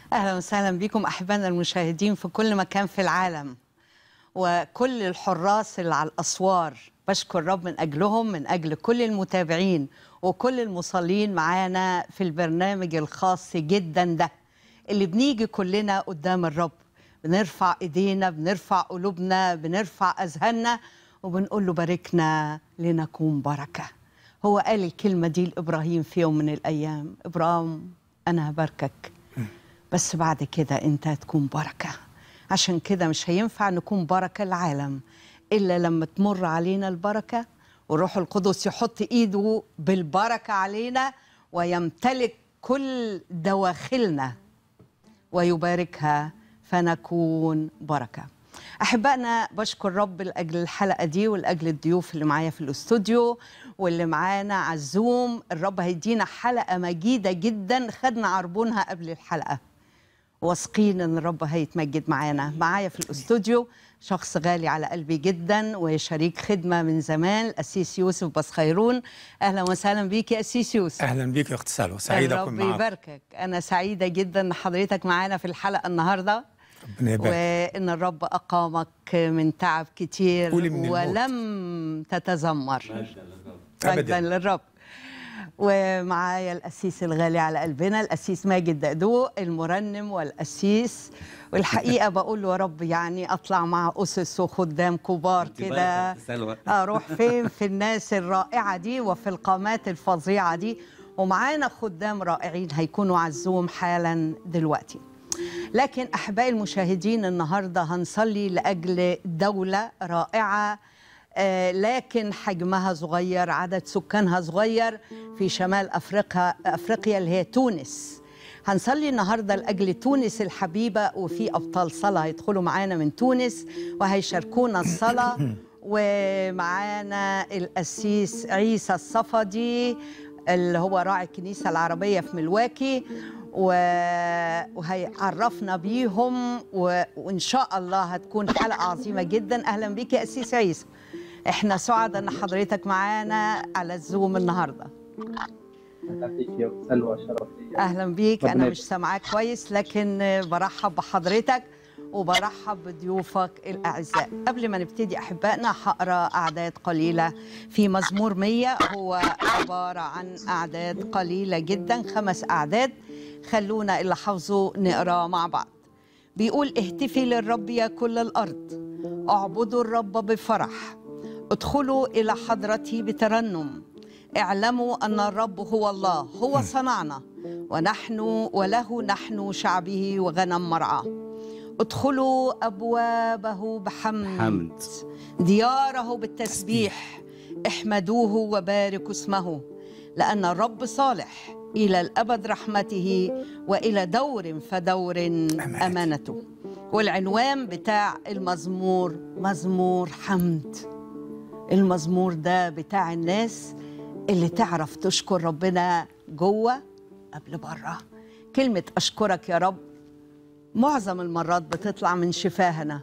اهلا وسهلا بكم احبائنا المشاهدين في كل مكان في العالم وكل الحراس اللي على الاسوار بشكر رب من اجلهم من اجل كل المتابعين وكل المصلين معانا في البرنامج الخاص جدا ده اللي بنيجي كلنا قدام الرب بنرفع ايدينا بنرفع قلوبنا بنرفع اذهاننا وبنقول له باركنا لنكون بركه هو قال الكلمه دي لابراهيم في يوم من الايام ابراهيم انا هباركك بس بعد كده انت هتكون بركه عشان كده مش هينفع نكون بركه العالم الا لما تمر علينا البركه والروح القدس يحط ايده بالبركه علينا ويمتلك كل دواخلنا ويباركها فنكون بركه احبائنا بشكر رب لاجل الحلقه دي ولاجل الضيوف اللي معايا في الاستوديو واللي معانا على الزوم الرب هيدينا حلقه مجيده جدا خدنا عربونها قبل الحلقه واثقين ان الرب هيتمجد معانا معايا في الاستوديو شخص غالي على قلبي جدا وشريك خدمه من زمان الاسيس يوسف بسخيرون اهلا وسهلا بيك يا اسيس يوسف اهلا بيك يا اخت سلوى سعيد اكون الرب معاك يباركك انا سعيده جدا ان حضرتك معانا في الحلقه النهارده ربنا يبارك وان الرب اقامك من تعب كتير قولي من الموت. ولم تتذمر مجدا ابدا للرب ومعايا الأسيس الغالي على قلبنا الأسيس ماجد دقدوق المرنم والأسيس والحقيقة بقول له يا رب يعني أطلع مع أسس وخدام كبار كده أروح فين في الناس الرائعة دي وفي القامات الفظيعة دي ومعانا خدام رائعين هيكونوا عزوم حالا دلوقتي لكن أحبائي المشاهدين النهاردة هنصلي لأجل دولة رائعة آه، لكن حجمها صغير عدد سكانها صغير في شمال أفريقيا أفريقيا اللي هي تونس هنصلي النهارده لاجل تونس الحبيبه وفي ابطال صلاه هيدخلوا معانا من تونس وهيشاركونا الصلاه ومعانا القسيس عيسى الصفدي اللي هو راعي الكنيسه العربيه في ملواكي و- وهيعرفنا بيهم و... وان شاء الله هتكون حلقه عظيمه جدا اهلا بيك يا قسيس عيسى احنا سعداء ان حضرتك معانا على الزوم النهارده يعطيك يا سلوى شرف لي اهلا بيك ربنا انا يبارك. مش سامعاك كويس لكن برحب بحضرتك وبرحب بضيوفك الاعزاء قبل ما نبتدي احبائنا هقرا اعداد قليله في مزمور 100 هو عباره عن اعداد قليله جدا خمس اعداد خلونا اللي حافظه نقرا مع بعض بيقول اهتفي للرب يا كل الارض اعبدوا الرب بفرح ادخلوا الى حضرته بترنم اعلموا ان الرب هو الله هو صنعنا ونحن وله نحن شعبه وغنم مرعاه ادخلوا ابوابه بحمد حمد. دياره بالتسبيح احمدوه وباركوا اسمه لان الرب صالح الى الابد رحمته والى دور فدور امانته والعنوان بتاع المزمور مزمور حمد المزمور ده بتاع الناس اللي تعرف تشكر ربنا جوه قبل بره كلمة أشكرك يا رب معظم المرات بتطلع من شفاهنا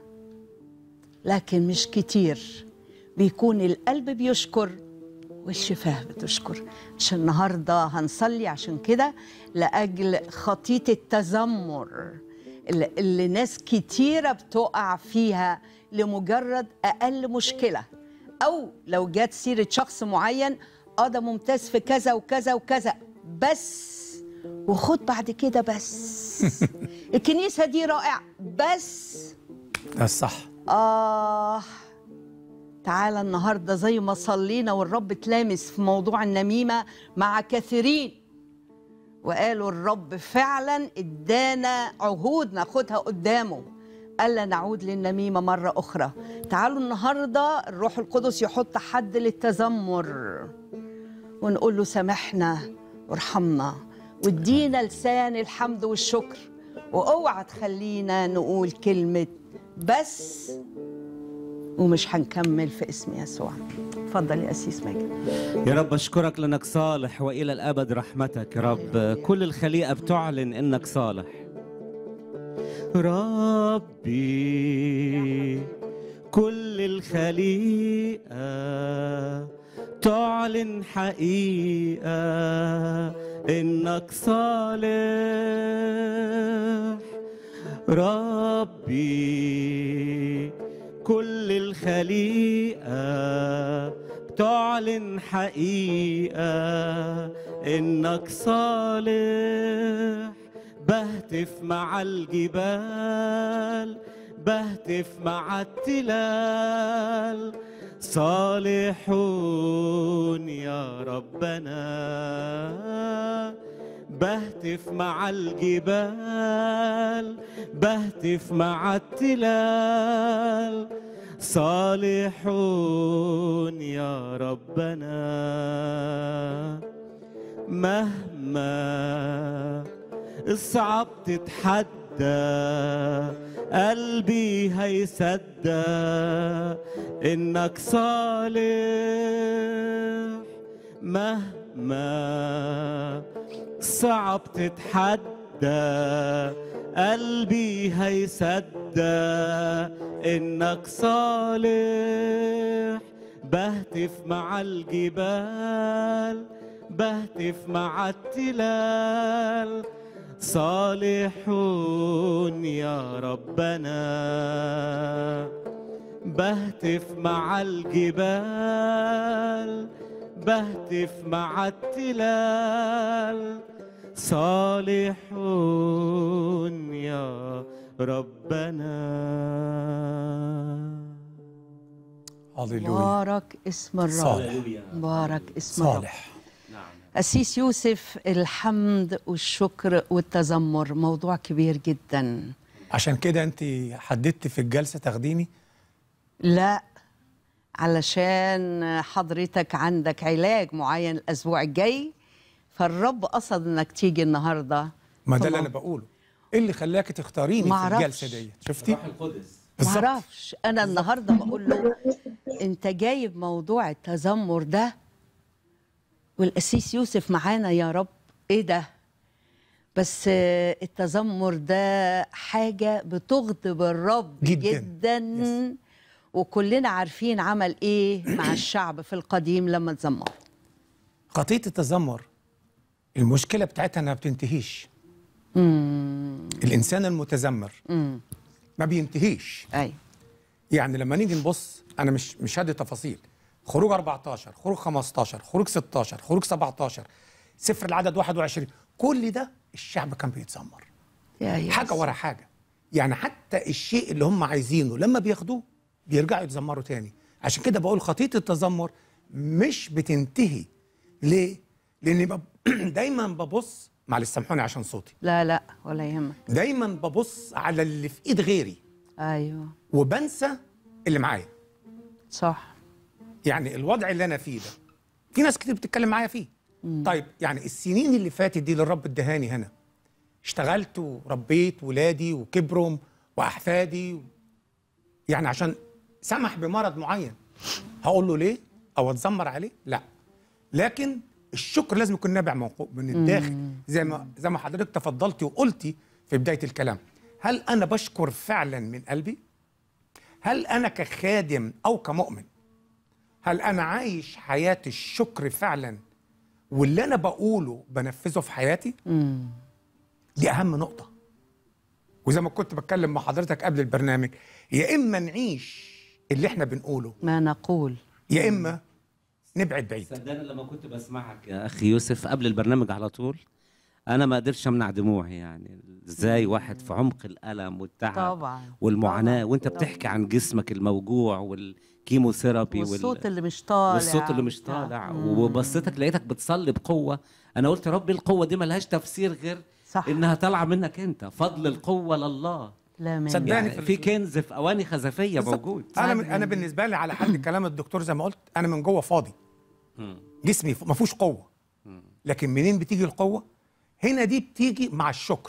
لكن مش كتير بيكون القلب بيشكر والشفاه بتشكر عشان النهارده هنصلي عشان كده لاجل خطيه التذمر اللي, اللي ناس كتيره بتقع فيها لمجرد اقل مشكله او لو جت سيره شخص معين اه ده ممتاز في كذا وكذا وكذا بس وخد بعد كده بس الكنيسه دي رائعه بس ده الصح آه تعالى النهاردة زي ما صلينا والرب تلامس في موضوع النميمة مع كثيرين وقالوا الرب فعلا ادانا عهود ناخدها قدامه ألا نعود للنميمة مرة أخرى تعالوا النهاردة الروح القدس يحط حد للتذمر ونقول له سامحنا وارحمنا وادينا لسان الحمد والشكر واوعى تخلينا نقول كلمة بس ومش هنكمل في اسم يسوع اتفضل يا أسيس ماجد يا رب أشكرك لأنك صالح وإلى الأبد رحمتك يا رب كل الخليقة بتعلن إنك صالح ربي كل الخليقة تعلن حقيقة إنك صالح ربي كل الخليقة بتعلن حقيقة إنك صالح بهتف مع الجبال بهتف مع التلال صالحون يا ربنا بهتف مع الجبال بهتف مع التلال صالحون يا ربنا مهما الصعب تتحدى قلبي هيصدق انك صالح مهما صعب تتحدى قلبي هيصدق انك صالح بهتف مع الجبال بهتف مع التلال صالحون يا ربنا بهتف مع الجبال بهتف مع التلال صالحون يا ربنا هللويا مبارك اسم الرب صالح. مبارك اسم الرب صالح أسيس يوسف الحمد والشكر والتذمر موضوع كبير جدا عشان كده انت حددت في الجلسه تاخديني لا علشان حضرتك عندك علاج معين الأسبوع الجاي فالرب قصد انك تيجي النهارده ما ده اللي فما- انا بقوله ايه اللي خلاك تختاريني في معرفش. الجلسه دي شفتي القدس بالظبط. معرفش انا النهارده بقول له انت جايب موضوع التذمر ده والقسيس يوسف معانا يا رب ايه ده بس آه، التذمر ده حاجه بتغضب الرب جداً. جدا يس. وكلنا عارفين عمل ايه مع الشعب في القديم لما تذمر خطيه التذمر المشكله بتاعتها انها ما بتنتهيش الانسان المتذمر امم ما بينتهيش اي يعني لما نيجي نبص انا مش مش هدي تفاصيل خروج 14 خروج 15 خروج 16 خروج 17 سفر العدد 21 كل ده الشعب كان بيتذمر يا يس. حاجه ورا حاجه يعني حتى الشيء اللي هم عايزينه لما بياخدوه بيرجعوا يتذمروا تاني عشان كده بقول خطيه التذمر مش بتنتهي ليه لاني بب... دايما ببص معلش سامحوني عشان صوتي لا لا ولا يهمك دايما ببص على اللي في ايد غيري ايوه وبنسى اللي معايا صح يعني الوضع اللي انا فيه ده في ناس كتير بتتكلم معايا فيه طيب يعني السنين اللي فاتت دي اللي الرب ادهاني هنا اشتغلت وربيت ولادي وكبرهم واحفادي و... يعني عشان سمح بمرض معين هقول له ليه او اتذمر عليه لا لكن الشكر لازم يكون نابع من قو- من الداخل زي ما زي ما حضرتك تفضلتي وقلتي في بدايه الكلام هل انا بشكر فعلا من قلبي هل انا كخادم او كمؤمن هل انا عايش حياه الشكر فعلا واللي انا بقوله بنفذه في حياتي امم دي اهم نقطه وزي ما كنت بتكلم مع حضرتك قبل البرنامج يا اما نعيش اللي احنا بنقوله ما نقول يا اما نبعد بعيد صدقني لما كنت بسمعك يا اخي يوسف قبل البرنامج على طول انا ما قدرتش امنع دموعي يعني ازاي واحد في عمق الالم والتعب طبعا والمعاناه طبعاً. وانت طبعاً. بتحكي عن جسمك الموجوع والكيموثيرابي والصوت اللي مش طالع والصوت اللي مش طالع وبصيتك لقيتك بتصلي بقوه انا قلت يا رب القوه دي ملهاش تفسير غير صح انها طالعه منك انت فضل القوه لله لا من صدقني يعني في في كنز في اواني خزفيه بالظبط. موجود انا من صدق. انا بالنسبه لي على حد كلام الدكتور زي ما قلت انا من جوه فاضي مم. جسمي ف- ما فيهوش قوه لكن منين بتيجي القوه هنا دي بتيجي مع الشكر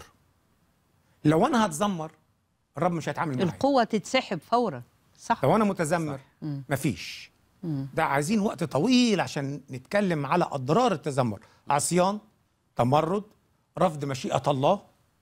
لو انا هتذمر الرب مش هيتعامل معايا القوة تتسحب فورا صح لو انا متذمر مفيش ده عايزين وقت طويل عشان نتكلم على اضرار التذمر عصيان تمرد رفض مشيئه الله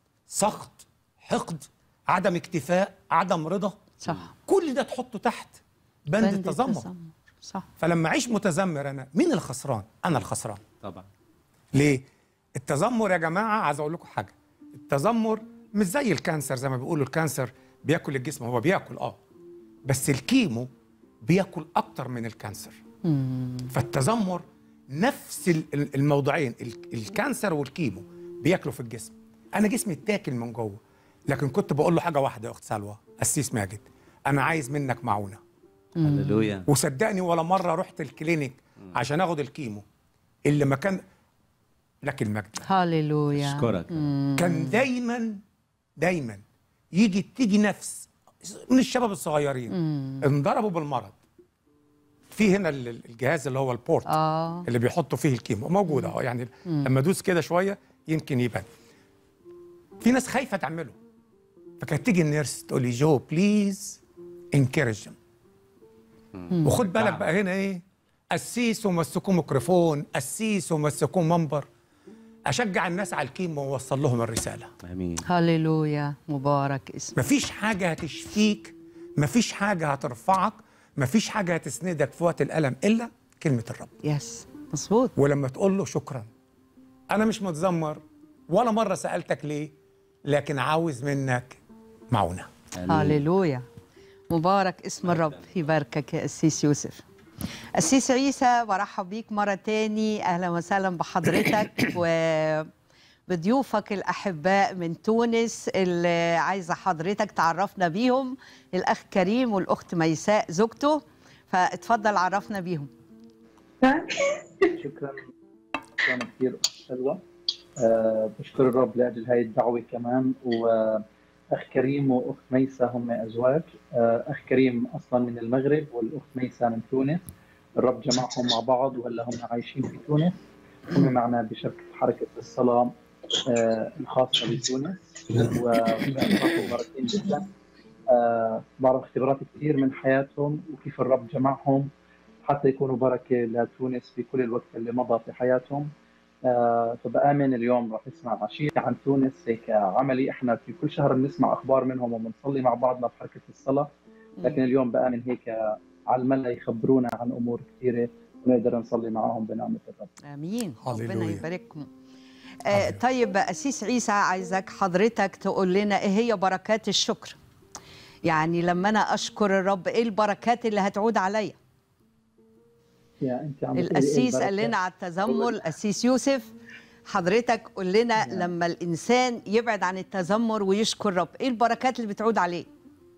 سخط حقد عدم اكتفاء عدم رضا صح كل ده تحطه تحت بند التذمر صح فلما اعيش متذمر انا مين الخسران انا الخسران طبعا ليه التذمر يا جماعه عايز اقول لكم حاجه التذمر مش زي الكانسر زي ما بيقولوا الكانسر بياكل الجسم هو بياكل اه بس الكيمو بياكل اكتر من الكانسر فالتذمر نفس ال- ال- الموضوعين ال- الكانسر والكيمو بياكلوا في الجسم انا جسمي اتاكل من جوه لكن كنت بقول له حاجه واحده يا اخت سلوى قسيس ماجد انا عايز منك معونه هللويا وصدقني ولا مره رحت الكلينيك عشان اخد الكيمو اللي ما كان لك المجد هاليلويا اشكرك كان دايما دايما يجي تيجي نفس من الشباب الصغيرين انضربوا بالمرض في هنا ال- ال- الجهاز اللي هو البورت اه اللي بيحطوا فيه الكيمو موجود اهو يعني لما ادوس كده شويه يمكن يبان في ناس خايفه تعمله فكانت تيجي النيرس تقول لي جو بليز انكرج وخد بالك بقى هنا ايه قسيس ومسكوه ميكروفون قسيس ومسكوه منبر اشجع الناس على الكيمو واوصل لهم الرساله امين هاليلويا مبارك اسمك مفيش حاجه هتشفيك مفيش حاجه هترفعك مفيش حاجه هتسندك في وقت الالم الا كلمه الرب يس مظبوط ولما تقول له شكرا انا مش متذمر ولا مره سالتك ليه لكن عاوز منك معونه آمين. هاليلويا مبارك اسم الرب يباركك يا قسيس يوسف قسيس عيسى برحب بيك مرة تاني أهلا وسهلا بحضرتك وبضيوفك الأحباء من تونس اللي عايزة حضرتك تعرفنا بيهم الأخ كريم والأخت ميساء زوجته فاتفضل عرفنا بيهم شكرا شكرا كثير أخت سلوى أه بشكر الرب لاجل هاي الدعوه كمان واخ كريم واخت ميسا هم ازواج أه اخ كريم اصلا من المغرب والاخت ميسا من تونس الرب جمعهم مع بعض وهلا هم عايشين في تونس هم معنا بشركه حركه الصلاه أه الخاصه بتونس وهم مباركين جدا أه بعرف اختبارات كثير من حياتهم وكيف الرب جمعهم حتى يكونوا بركه لتونس في كل الوقت اللي مضى في حياتهم آه، فبآمن اليوم راح نسمع شيء عن تونس هيك عملي احنا في كل شهر بنسمع اخبار منهم وبنصلي مع بعضنا بحركه الصلاه لكن اليوم بآمن هيك على الملا يخبرونا عن امور كثيره ونقدر نصلي معهم بنعمه الرب امين ربنا هللويا. يبارككم آه طيب اسيس عيسى عايزك حضرتك تقول لنا ايه هي بركات الشكر يعني لما انا اشكر الرب ايه البركات اللي هتعود عليا يا انت عم بتقولي إيه القسيس قال البركة؟ لنا على التذمر القسيس يوسف حضرتك قول لنا لما الانسان يبعد عن التذمر ويشكر الرب ايه البركات اللي بتعود عليه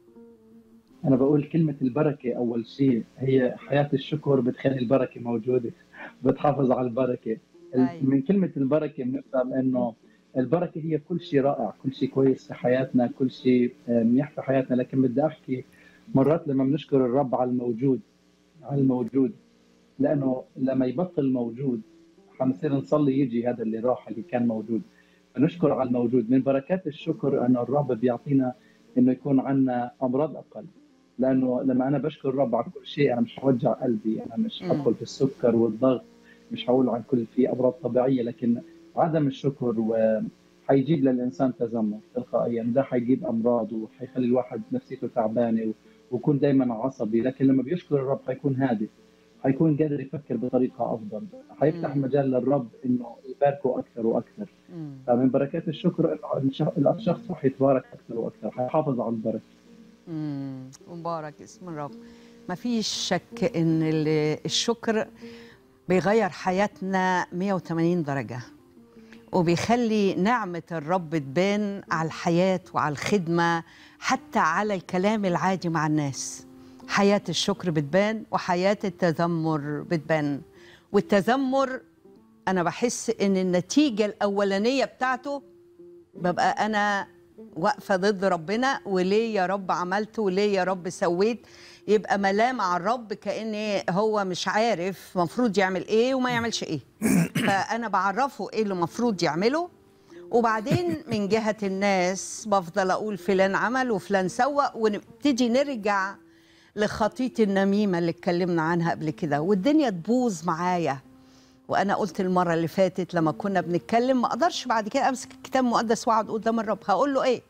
انا بقول كلمه البركه اول شيء هي حياه الشكر بتخلي البركه موجوده بتحافظ على البركه أيوة. من كلمه البركه بنفهم انه البركه هي كل شيء رائع كل شيء كويس في حياتنا كل شيء آه، منيح في حياتنا لكن بدي احكي مرات لما بنشكر الرب على الموجود على الموجود لانه لما يبطل موجود حنصير نصلي يجي هذا اللي راح اللي كان موجود فنشكر على الموجود من بركات الشكر انه الرب بيعطينا انه يكون عندنا امراض اقل لانه لما انا بشكر الرب على كل شيء انا مش حوجع قلبي انا مش مم. حدخل في السكر والضغط مش حقول عن كل في امراض طبيعيه لكن عدم الشكر وحيجيب للانسان تذمر تلقائيا ده حيجيب امراض وحيخلي الواحد نفسيته تعبانه و- ويكون دائما عصبي لكن لما بيشكر الرب حيكون هادي حيكون قادر يفكر بطريقه افضل حيفتح مم. مجال للرب انه يباركه اكثر واكثر مم. فمن بركات الشكر إنه الش- الشخص رح يتبارك اكثر واكثر حيحافظ على البركه مم. مبارك اسم الرب ما فيش شك ان ال- الشكر بيغير حياتنا 180 درجة وبيخلي نعمة الرب تبان على الحياة وعلى الخدمة حتى على الكلام العادي مع الناس حياة الشكر بتبان وحياة التذمر بتبان والتذمر أنا بحس إن النتيجة الأولانية بتاعته ببقى أنا واقفة ضد ربنا وليه يا رب عملت وليه يا رب سويت يبقى ملام على الرب كأن هو مش عارف مفروض يعمل ايه وما يعملش ايه فأنا بعرفه ايه اللي المفروض يعمله وبعدين من جهة الناس بفضل أقول فلان عمل وفلان سوى ونبتدي نرجع لخطية النميمة اللي اتكلمنا عنها قبل كده والدنيا تبوظ معايا وانا قلت المره اللي فاتت لما كنا بنتكلم ما اقدرش بعد كده امسك الكتاب المقدس واقعد قدام الرب هقول له ايه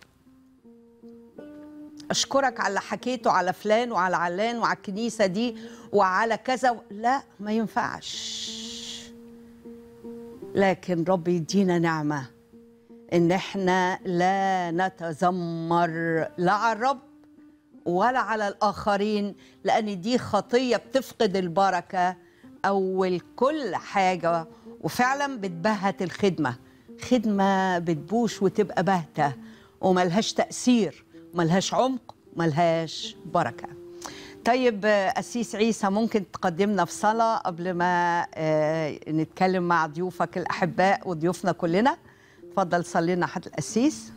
اشكرك على اللي حكيته على فلان وعلى علان وعلى الكنيسه دي وعلى كذا و... لا ما ينفعش لكن رب يدينا نعمة إن إحنا لا نتذمر لا على الرب ولا على الآخرين لأن دي خطية بتفقد البركة أول كل حاجة وفعلا بتبهت الخدمة خدمة بتبوش وتبقى باهتة وملهاش تأثير وملهاش عمق وملهاش بركة طيب آه، أسيس عيسى ممكن تقدمنا في صلاة قبل ما آه، نتكلم مع ضيوفك الأحباء وضيوفنا كلنا اتفضل صلي لنا حد الأسيس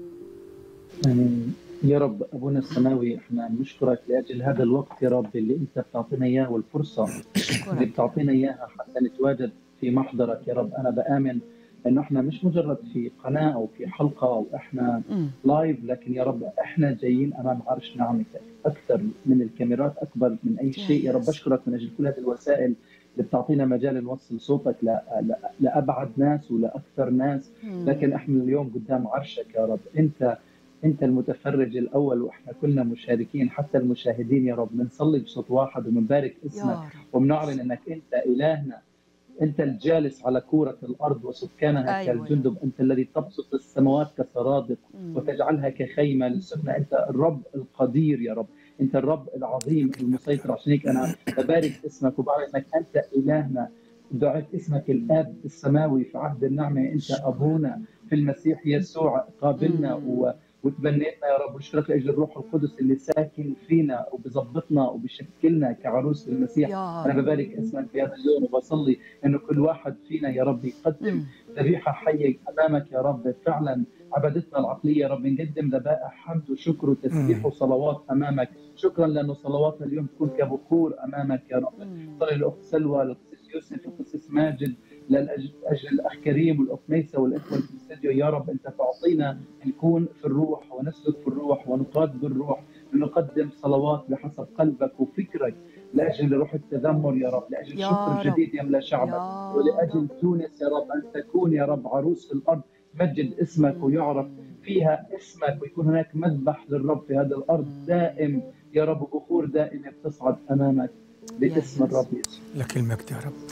آمين. يا رب ابونا السماوي احنا نشكرك لاجل هذا الوقت يا رب اللي انت بتعطينا اياه والفرصه اللي أشكرك بتعطينا اياها حتى نتواجد في محضرك يا رب انا بامن انه احنا مش مجرد في قناه او في حلقه او احنا مم. لايف لكن يا رب احنا جايين امام عرش نعمتك اكثر من الكاميرات اكبر من اي شيء يا رب بشكرك من اجل كل هذه الوسائل اللي بتعطينا مجال نوصل صوتك ل- ل- لابعد ناس ولاكثر ناس مم. لكن احنا اليوم قدام عرشك يا رب انت انت المتفرج الاول واحنا كلنا مشاركين حتى المشاهدين يا رب بنصلي بصوت واحد وبنبارك اسمك يا رب وبنعلن انك انت الهنا انت الجالس على كوره الارض وسكانها أيوة. كالجندب انت الذي تبسط السماوات كسرادق مم. وتجعلها كخيمه للسكنى انت الرب القدير يا رب انت الرب العظيم المسيطر عشان هيك انا ببارك اسمك وبعرف انك انت الهنا دعيت اسمك الاب السماوي في عهد النعمه انت ابونا في المسيح يسوع قابلنا مم. و... وتبنيتنا يا رب ونشكرك لاجل الروح القدس اللي ساكن فينا وبظبطنا وبشكلنا كعروس المسيح يا انا رب ببارك اسمك في هذا اليوم وبصلي انه كل واحد فينا يا رب يقدم مم. ذبيحه حيه امامك يا رب فعلا عبادتنا العقليه يا رب نقدم ذبائح حمد وشكر وتسبيح مم. وصلوات امامك شكرا لانه صلواتنا اليوم تكون كبخور امامك يا رب مم. صلي للاخت سلوى للقسيس يوسف للقسيس ماجد لاجل الاخ كريم والاخت ميسه والاخوه اللي في الاستديو يا رب انت تعطينا نكون في الروح ونسلك في الروح ونقاد بالروح لنقدم صلوات بحسب قلبك وفكرك لاجل روح التذمر يا رب لاجل يا شكر رب. جديد يملا شعبك يا ولاجل رب. تونس يا رب ان تكون يا رب عروس في الارض مجد اسمك ويعرف فيها اسمك ويكون هناك مذبح للرب في هذه الارض دائم يا رب بخور دائمه بتصعد امامك باسم يا الرب يسوع لك المجد يا رب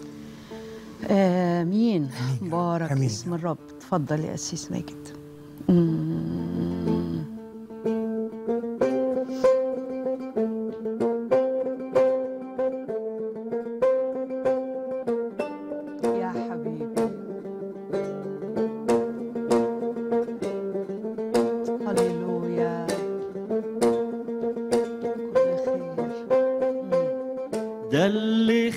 آمين آمين. بارك آمين. اسم الرب تفضل يا أسيس ماجد مم. يا حبيبي هللويا كل خير مم. ده اللي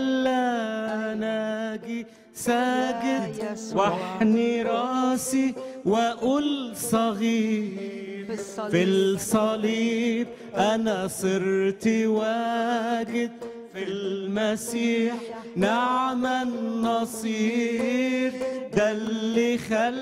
خلانا اجي ساجد يا يسوع. واحني راسي واقول صغير في الصليب. في الصليب انا صرت واجد في المسيح نعم النصير ده اللي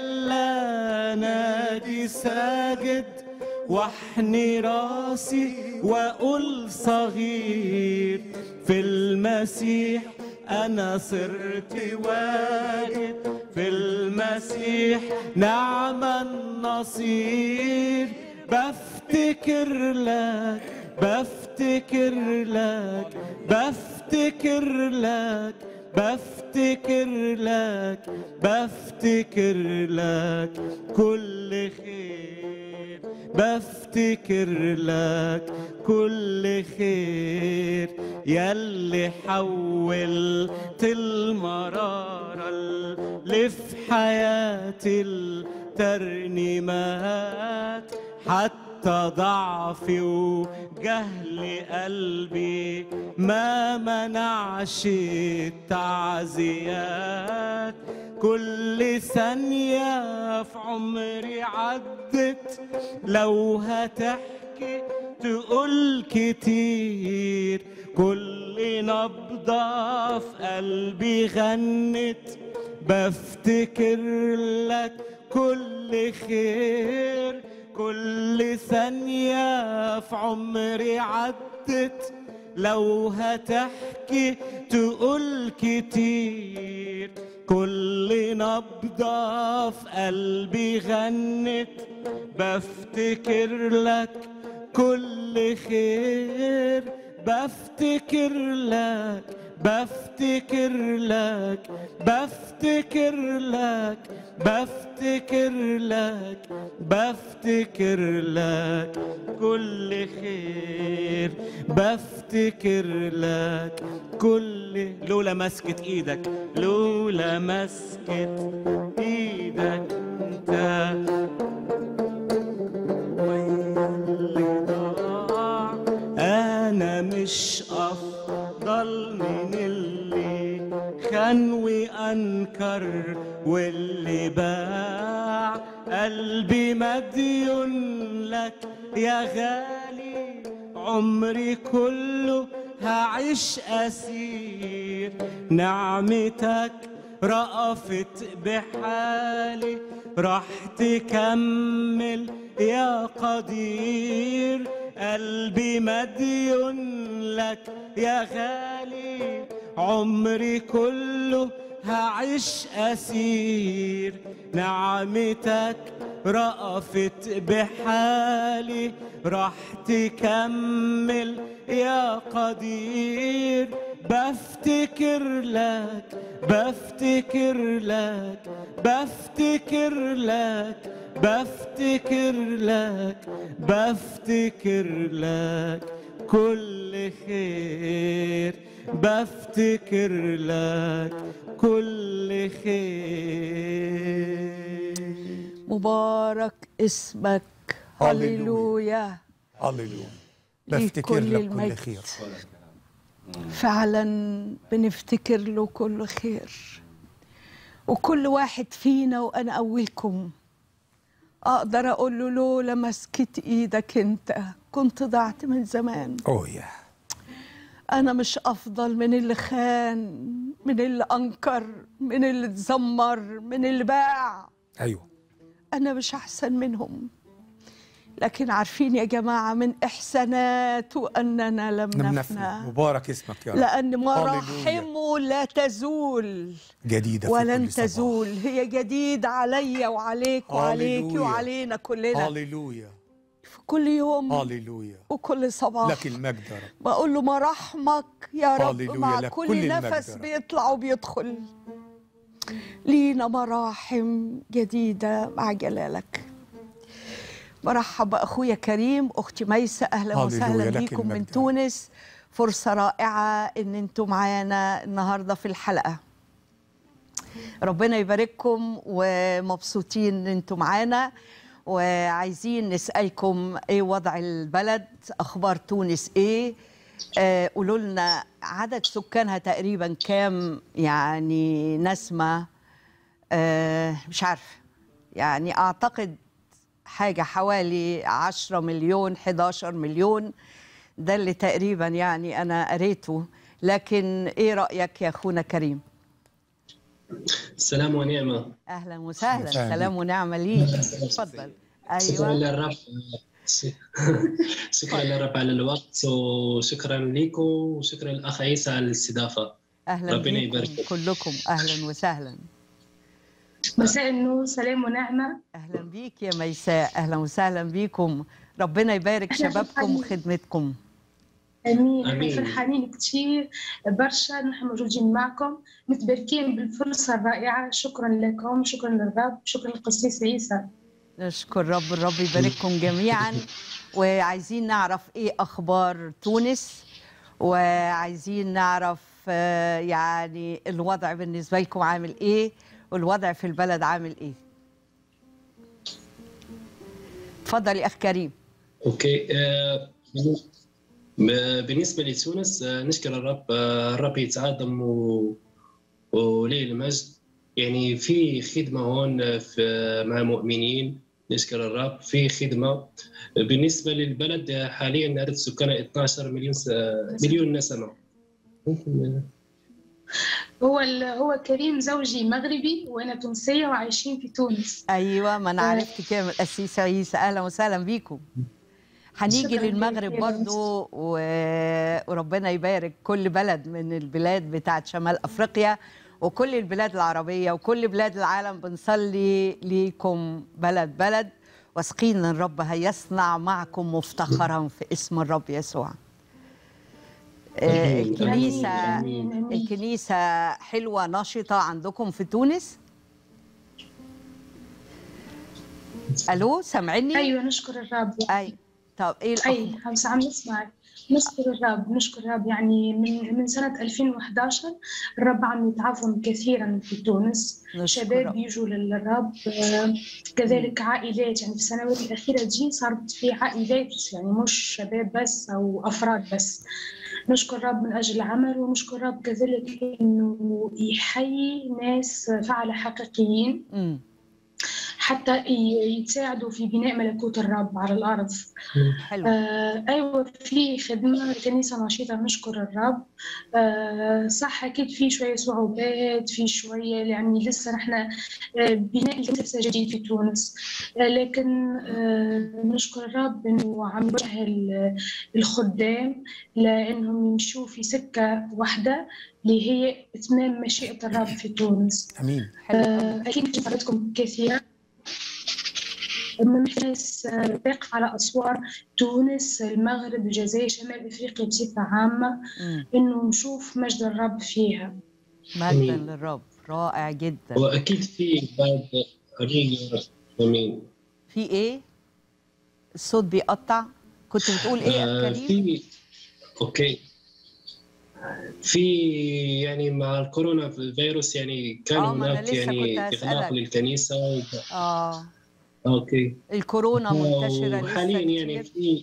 خلانا اجي ساجد واحني راسي واقول صغير في المسيح انا صرت واجد في المسيح نعم النصير بفتكر لك بفتكر لك بفتكر لك بفتكر لك بفتكر لك كل خير بفتكر لك كل خير ياللي حولت المرارة اللي في حياتي الترنيمات حتى ضعفي وجهل قلبي ما منعش التعزيات كل ثانية في عمري عدت لو هتحكي تقول كتير كل نبضة في قلبي غنت بفتكر لك كل خير كل ثانية في عمري عدت لو هتحكي تقول كتير كل نبضة في قلبي غنت بفتكر لك كل خير بفتكر لك بفتكر لك بفتكر لك بفتكر لك بفتكر لك كل خير بفتكر لك كل لولا مسكة ايدك لولا مسكة ايدك انت واللي ضاع انا مش افضل من اللي خان وانكر واللي باع قلبي مديون لك يا غالي عمري كله هعيش اسير نعمتك رأفت بحالي راح تكمل يا قدير قلبي مديون لك يا غالي عمري كله هعيش أسير نعمتك رأفت بحالي راح تكمل يا قدير بفتكر لك بفتكر لك بفتكر لك بفتكر لك بفتكر لك كل خير بفتكر لك كل خير مبارك اسمك هللويا هللويا ليه بفتكر كل لك كل المجد. خير فعلا بنفتكر له كل خير وكل واحد فينا وانا اولكم اقدر اقول له لولا مسكت ايدك انت كنت ضعت من زمان اوه يا انا مش افضل من اللي خان من اللي انكر من اللي اتذمر من اللي باع ايوه أنا مش أحسن منهم لكن عارفين يا جماعة من إحساناته أننا لم لم نفنى نفنى مبارك اسمك يا رب لأن هللويا. مراحمه لا تزول جديدة في ولن كل صباح. تزول هي جديدة عليا وعليك وعليك هللويا. وعلينا كلنا هللويا في كل يوم هللويا وكل صباح لك المجد يا رب بقول له مراحمك يا رب هللويا مع لك كل, كل المجد نفس يا رب. بيطلع وبيدخل لينا مراحم جديدة مع جلالك مرحب بأخويا كريم أختي ميسة أهلا هللويا وسهلا لك بيكم من المجد. تونس فرصة رائعة إن أنتم معانا النهاردة في الحلقة ربنا يبارككم ومبسوطين ان انتم معانا وعايزين نسالكم ايه وضع البلد اخبار تونس ايه آه قولوا لنا عدد سكانها تقريبا كام يعني نسمه آه مش عارفه يعني اعتقد حاجه حوالي 10 مليون 11 مليون ده اللي تقريبا يعني انا قريته لكن ايه رايك يا اخونا كريم سلام ونعمة اهلا وسهلا وسهلا سلام ونعمه ليك اتفضل شكرا ايوه للرب شكرا للرب على الوقت وشكرا لكم وشكرا للأخ عيسى على الاستضافة اهلا ربنا بيكم يبارك فيك. كلكم اهلا وسهلا مساء النور سلام ونعمة اهلا بيك يا ميساء اهلا وسهلا بيكم ربنا يبارك إحنا شبابكم فرحانين. وخدمتكم امين احنا آمين. فرحانين كثير برشا نحن موجودين معكم متباركين بالفرصة الرائعة شكرا لكم شكرا للرب شكرا للقسيس عيسى نشكر رب الرب يبارككم جميعا وعايزين نعرف ايه اخبار تونس وعايزين نعرف آه، يعني الوضع بالنسبه لكم عامل ايه والوضع في البلد عامل ايه اتفضل يا اخ كريم أوكي آه، بالنسبة لتونس آه، نشكر الرب آه، الرب يتعظم و... وليه المجد يعني في خدمة هون آه، في مع مؤمنين نشكر الرب في خدمة بالنسبة للبلد آه، حاليا عدد سكانها 12 مليون س... مليون نسمة ممكن هو ال- هو كريم زوجي مغربي وانا تونسية وعايشين في تونس ايوه ما انا آه. عرفت كده من القسيس عيسى اهلا وسهلا بيكم هنيجي شكراً للمغرب جزيلاً. برضو و... وربنا يبارك كل بلد من البلاد بتاعت شمال افريقيا وكل البلاد العربيه وكل بلاد العالم بنصلي ليكم بلد بلد واثقين ان الرب هيصنع معكم مفتخرا في اسم الرب يسوع آه، آمين. الكنيسة آمين. آمين. الكنيسة حلوة نشطة عندكم في تونس ألو سامعني؟ ايوه نشكر الرب أي طب إيه اي الأخبار؟ بس عم نسمعك نشكر الرب نشكر الرب يعني من من سنة 2011 الرب عم يتعظم كثيرا في تونس نشكر شباب رب. يجوا للرب آه، كذلك عائلات يعني في السنوات الأخيرة دي صارت في عائلات يعني مش شباب بس أو أفراد بس نشكر الرب من أجل العمل ونشكر الرب كذلك إنه يحيي ناس فعلة حقيقيين مم. حتى ي- يتساعدوا في بناء ملكوت الرب على الأرض حلو آه أيوة في خدمة الكنيسة نشيطة نشكر الرب آه صح أكيد في شوية صعوبات في شوية يعني لسه نحن آه بناء الكنيسة جديد في تونس آه لكن آه نشكر الرب إنه عم يوجه ال- الخدام لأنهم يمشوا في سكة واحدة اللي هي إتمام مشيئة الرب في تونس امين حلو آه، أكيد كفايتكم كثيرة من ناس آه، تقف على أسوار تونس المغرب الجزائر شمال أفريقيا بصفة عامة مم. إنه نشوف مجد الرب فيها مجدا أمين. للرب رائع جدا واكيد في بعد امين يا رب امين في إيه؟ الصوت بيقطع كنت بتقول إيه يا آه، كريم؟ في اوكي في يعني مع الكورونا فيروس يعني كان آه، ما أنا هناك لسه يعني كنت هسألك. اغلاق للكنيسه و... آه اوكي الكورونا منتشرة لسه وحاليا يعني كتير في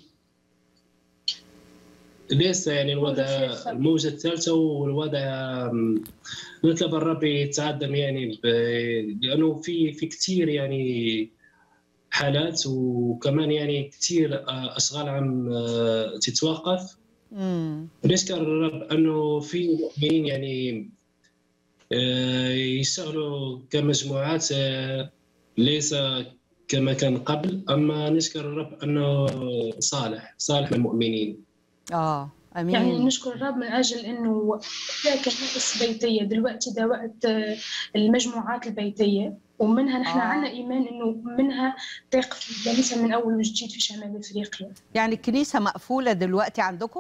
لسه يعني الوضع الثالثة. الموجة الثالثة والوضع أم، نطلب الرب يتعدم يعني ب... لأنه في في كثير يعني حالات وكمان يعني كثير آه، أشغال عم آه، تتوقف مم. نشكر الرب أنه في مؤمنين يعني آه، يشتغلوا كمجموعات آه، ليس كما كان قبل أما نشكر الرب أنه صالح صالح للمؤمنين آه يعني أمين نشكر الرب من أجل إنه لا كنائس بيتية دلوقتي ده وقت آه، المجموعات البيتية ومنها نحن آه. آه. عنا إيمان إنه منها تقف الكنيسة من أول وجديد في شمال أفريقيا يعني الكنيسة مقفولة دلوقتي عندكم؟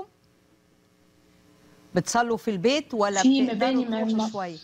بتصلوا في البيت ولا في بتقدروا مباني تروحوا ما- شوية؟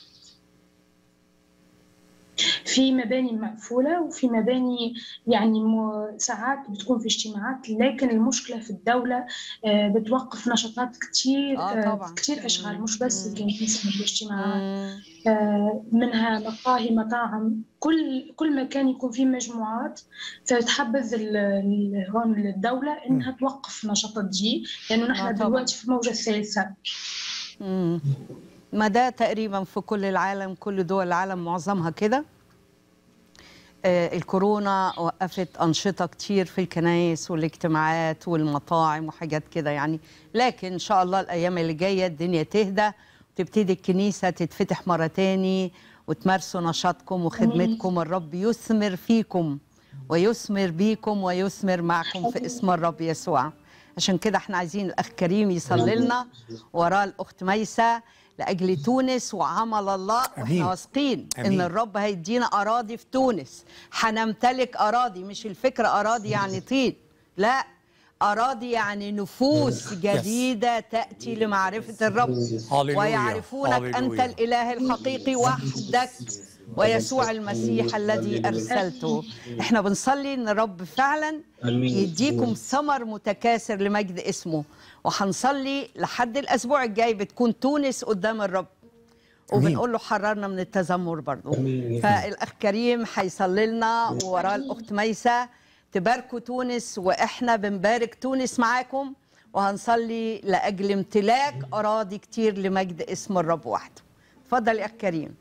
في مباني مقفولة وفي مباني يعني م- ساعات بتكون في اجتماعات لكن المشكلة في الدولة آه، بتوقف نشاطات كتير آه، آه، طبعاً. كتير أشغال مش بس مم. الكنيسة من الاجتماعات مم. آه، منها مقاهي مطاعم كل كل مكان يكون فيه مجموعات فتحبذ ال- ال- هون الدولة إنها توقف النشاطات دي لأنه آه، نحن طبعاً. دلوقتي في الموجة الثالثة مم. ما ده تقريبا في كل العالم كل دول العالم معظمها كده آه، الكورونا وقفت أنشطة كتير في الكنائس والاجتماعات والمطاعم وحاجات كده يعني لكن إن شاء الله الأيام اللي جاية الدنيا تهدى وتبتدي الكنيسة تتفتح مرة تاني وتمارسوا نشاطكم وخدمتكم الرب يثمر فيكم ويثمر بيكم ويثمر معكم في اسم الرب يسوع عشان كده احنا عايزين الأخ كريم يصلي لنا وراه الأخت ميسة لأجل تونس وعمل الله أمين. واحنا واثقين ان أمين. الرب هيدينا اراضي في تونس هنمتلك اراضي مش الفكره اراضي يعني طين لا اراضي يعني نفوس جديده تاتي لمعرفه الرب هاليلويا. ويعرفونك انت هاليلويا. الاله الحقيقي وحدك ويسوع المسيح الذي ارسلته احنا بنصلي ان الرب فعلا آمين. يديكم ثمر متكاثر لمجد اسمه وهنصلي لحد الاسبوع الجاي بتكون تونس قدام الرب أمين. وبنقول له حررنا من التذمر برضو آمين. فالاخ كريم هيصلي لنا ووراه الاخت ميسه تباركوا تونس واحنا بنبارك تونس معاكم وهنصلي لاجل امتلاك اراضي كتير لمجد اسم الرب وحده اتفضل يا اخ كريم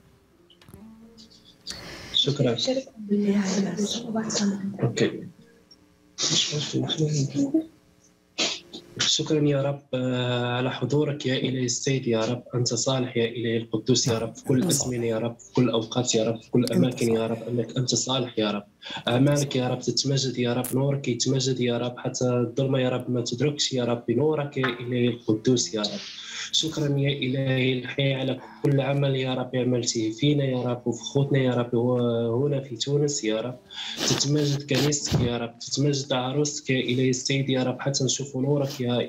شكرا شركة بالله اوكي شكرا يا رب آه، على حضورك يا إلهي السيد يا رب أنت صالح يا إلهي القدوس يا رب في كل أزمنة يا رب في كل أوقات يا رب في كل أماكن يا رب أنك أنت صالح يا رب أعمالك يا رب تتمجد يا رب نورك يتمجد يا رب حتى الظلمة يا رب ما تدركش يا رب بنورك يا إلهي القدوس يا رب شكرا يا إلهي الحي على كل عمل يا رب عملته فينا يا رب وفي خوتنا يا رب وهنا في تونس يا رب تتمجد كنيستك يا رب تتمجد عروستك يا إلهي السيد يا رب حتى نشوف نورك يا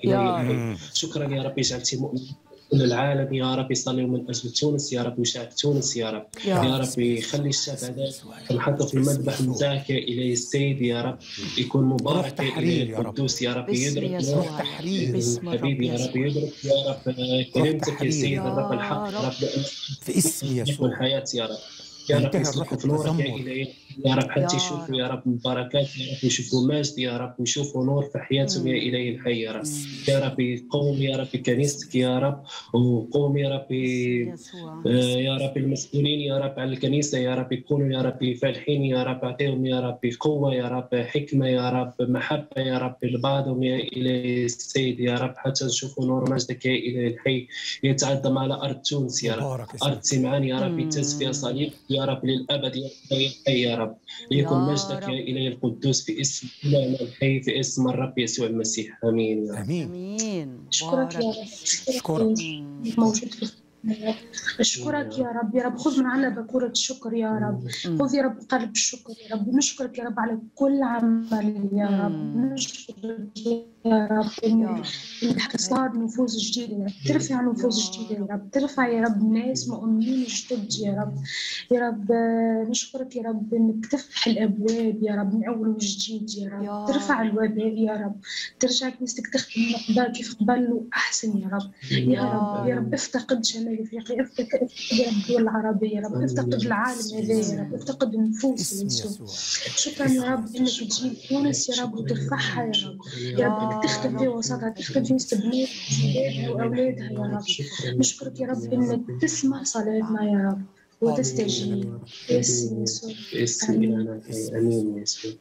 إله الحي شكرا يا رب جعلتي مؤمن كل العالم يا رب يصلي من اجل تونس يا رب وشعب تونس يا رب يا يا رب يخلي الشعب هذا نحطه في المذبح نتاعك يا الهي السيد يا رب يكون روح مبارك يا تحرير الهي يا رب. القدوس يا رب باسم يدرك يسوع روح تحرير. باسم الرب حبيبي يا رب يسوع يدرك يا رب كلمتك يا تحرير. سيد الرب يا الحق رب. رب في اسم يكون يسوع حياة يا رب يا رب ينتهي يسلكوا الروح في نورك يا التذمر. إلهي يا رب يا حتى يشوفوا رب. يا رب بركات يا رب يشوفوا مجد يا رب ويشوفوا نور في حياتهم يا إلهي الحي يا رب يا رب قوم يا رب كنيستك يا رب وقوم يا رب يسوع آه، يا رب المسؤولين يا رب على الكنيسة يا رب يكونوا يا رب فالحين يا رب أعطيهم يا رب قوة يا رب حكمة يا رب محبة يا رب لبعضهم يا إلهي السيد يا رب حتى نشوفوا نور مجدك يا إلهي الحي يتعدم على أرض تونس يا رب مبارك اسمك أرض سمعان يا رب يتز فيها صليب يا رب للأبد يا إلهي الحي يا رب ليكن يا مجدك رب. يا إلهي القدوس في اسم إلهنا الحي في اسم الرب يسوع المسيح آمين يا رب امين امين أشكرك يا بارك. رب أشكرك. أشكرك موجود في يا رب. أشكرك يا رب يا رب خذ من عنا بكورة الشكر يا رب مم. خذ يا رب قلب الشكر يا رب نشكرك يا رب على كل عمل يا رب مم. نشكرك يا رب يا إن رب إنك صار نفوس جديدة يا رب ترفع نفوس جديدة يا رب ترفع يا رب ناس مؤمنين جدد يا رب يا رب آه، نشكرك يا رب إنك تفتح الأبواب يا رب من أول وجديد يا رب يا ترفع رب. الوباء يا رب ترجع كنيستك تخدم الأقدار كيف قبل أحسن يا رب يا رب يا رب افتقد شمال افريقيا افتقد افتقد يا رب الدول العربيه يا رب افتقد العالم هذا يا رب افتقد النفوس اسم يا يسوع يسوع شكرا يا رب انك تجيب تونس يا رب وترفعها يا رب يا رب انك تخدم في وسطها تخدم في وسط بناتها واولادها يا رب نشكرك يا رب انك تسمع صلاتنا يا رب وتستجيب باسم يسوع باسم إلهنا الحي آمين يا يسوع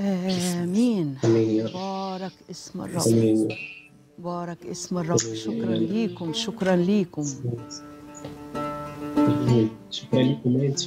امين آمين يا رب بارك اسم الرب آمين يا رب بارك اسم الرب شكرا ليكم شكرا ليكم شكرا لكم انت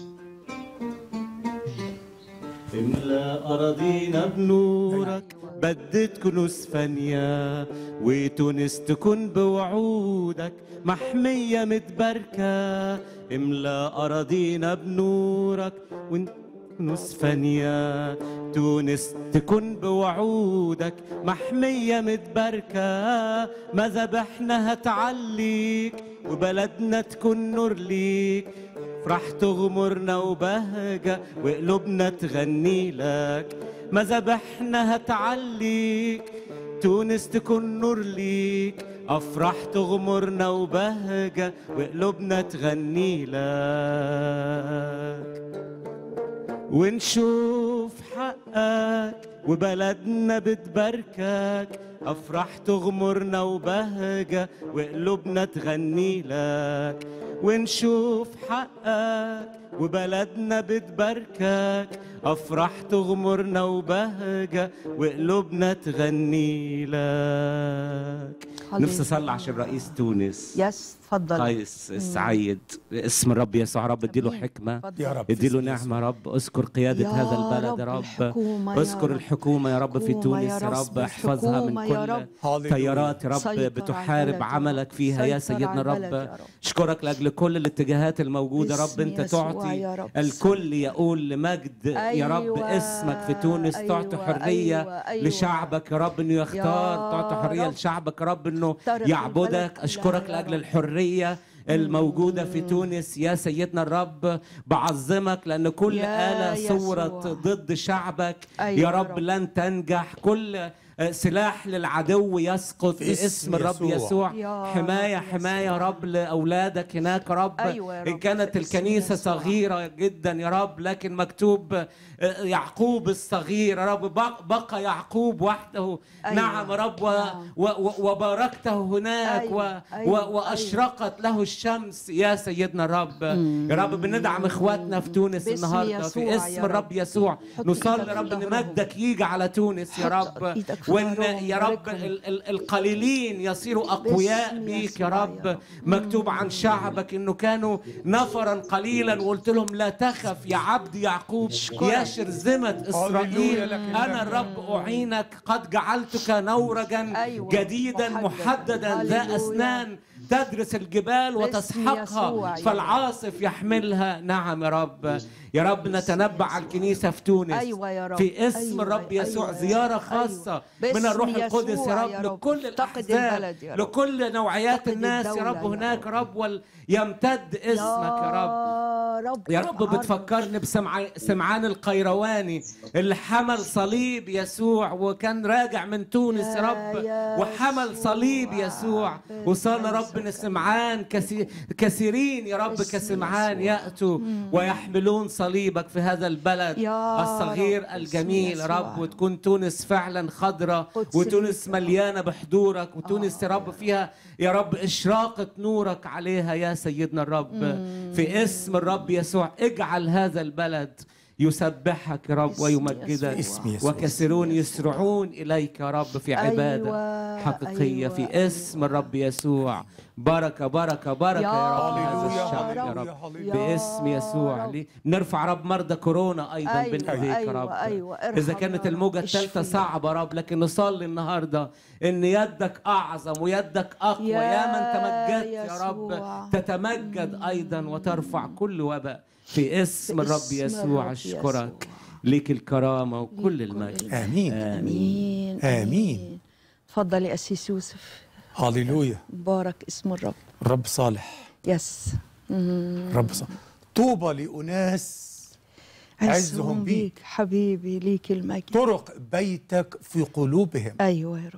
املأ أراضينا بنورك بدت كنوز فانية وتونس تكون بوعودك محمية متباركة املأ أراضينا بنورك وانت كنوز فانية تونس تكون بوعودك محمية متباركة مذابحنا هتعليك وبلدنا تكون نور ليك فرح تغمرنا وبهجة وقلوبنا تغني لك مذابحنا هتعليك تونس تكون نور ليك أفراح تغمرنا وبهجة وقلوبنا تغني لك ونشوف حقك وبلدنا بتباركك أفراح تغمرنا وبهجة وقلوبنا تغني لك ونشوف حقك وبلدنا بتباركك أفراح تغمرنا وبهجة وقلوبنا تغني لك نفسي أصلي عشان رئيس تونس يس تفضل قيس السعيد اسم الرب يسوع رب اديله أمين. حكمة تفضل. يا رب اديله باسم يسوع. نعمة رب اذكر قيادة يا هذا البلد يا رب الحكومة يا اذكر رب. الحكومة يا رب في حكومة تونس يا يا رب، رب احفظها من الحكومة يا كل رب. هاليلويا. تيارات يا رب سيطر على بتحارب البلد يا عملك رب. فيها يا سيطر سيدنا على البلد رب يا رب. اشكرك لاجل كل الاتجاهات الموجودة رب باسم انت يسوع تعطي يا رب. الكل يقول لمجد يا رب أيوة، اسمك في تونس تعطي أيوة، حرية أيوة، أيوة. لشعبك يا رب انه يختار يا تعطي حرية رب. لشعبك يا رب انه اخترق البلد يعبدك كلها اشكرك يا لاجل رب. الحرية الموجودة في تونس يا سيدنا الرب بعظمك لأن كل يا آلة صورت يسوع. ضد شعبك أيوة يا يا رب رب. لن تنجح كل آه، سلاح للعدو يسقط في اسم باسم الرب يسوع. يسوع يا حماية رب حماية يا يسوع. رب لأولادك هناك يا رب أيوة يا إن رب، كانت في اسم الكنيسة يسوع. صغيرة جدا يا رب لكن مكتوب آه، يعقوب الصغير يا رب بق- بقى يعقوب وحده أيوة. نعم يا رب و نعم. و و وباركته هناك أيوة، و أيوة، و وأشرقت له الشمس يا سيدنا الرب يا رب بندعم إخواتنا في تونس باسم النهاردة يسوع في يا اسم رب. الرب يسوع حط نصلي إيدك يا رب في إن ظهرهم. مجدك يجي على تونس يا حط رب إيدك في وإن ظهرهم، يا رب باركهم. ال- ال- القليلين يصيروا أقوياء باسم بيك يا يسوع يا رب رب. مكتوب عن شعبك إنه كانوا نفرا قليلا وقلت لهم لا تخف يا عبد يعقوب يا شرذمة إسرائيل هللويا لك يا أنا رب. الرب أعينك قد جعلتك نورجا أيوة. جديدا محددا. محددا ذا هللويا. أسنان تدرس الجبال باسم يسوع وتسحقها يا فالعاصف يحملها نعم يا رب يا رب نتنبأ على الكنيسة في تونس أيوة يا رب. في اسم أيوة، الرب يسوع أيوة، زيارة أيوة. خاصة باسم من الروح يسوع القدس يا يا رب رب. لكل افتقد الأحزاب البلد يا رب. لكل نوعيات افتقد الناس يا الدولة رب يا هناك رب. رب ويمتد اسمك يا رب يا رب يا رب عرض. بتفكرني بسمع سمعان القيرواني اللي حمل صليب يسوع وكان راجع من تونس يا رب يا وحمل يسوع. صليب يسوع وصلى ربنا سمعان كثي- كثيرين يا رب باسم كسمعان يسوع. يأتوا ويحملون صليبك في هذا البلد يا الصغير رب، باسم الجميل يا رب يسوع. وتكون تونس فعلا خضراء قدس وتونس ليك. مليانة بحضورك وتونس يا رب فيها يا رب إشراقة نورك عليها يا سيدنا الرب في اسم الرب يسوع اجعل هذا البلد يسبحك يا رب باسم ويمجدك يسوع. باسم يسوع. وكثيرون يسرعون إليك يا رب في عبادة أيوة، حقيقية أيوة، في اسم الرب يسوع بركة بركة بركة يا رب هذا هللويا، الشعب يا هللويا، رب هللويا. باسم يسوع رب. لي- نرفع رب مرضى كورونا ايضا أيوة، بين ايديك يا أيوة، رب أيوة. ارحم اذا يا كانت رب. الموجه الثالثه اشفي. صعبه يا رب لكن نصلي النهارده ان يدك اعظم ويدك اقوى يا يا من تمجدت يا يسوع. رب تتمجد ايضا وترفع كل وباء في اسم الرب باسم يسوع الرب اشكرك ليك الكرامه وكل المجد امين امين آمين. تفضل يا اسيس يوسف هللويا مبارك اسم الرب الرب صالح يس الرب صالح طوبى لأناس عزهم بيك حبيبي ليك المجد طرق بيتك في قلوبهم ايوه يا رب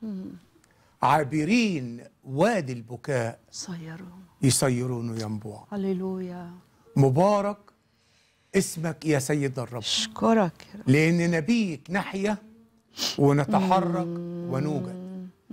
عابرين وادي البكاء صيروا يصيرون ينبوع هللويا مبارك اسمك يا سيد الرب اشكرك يا رب لأن نبيك نحيا ونتحرك ونوجد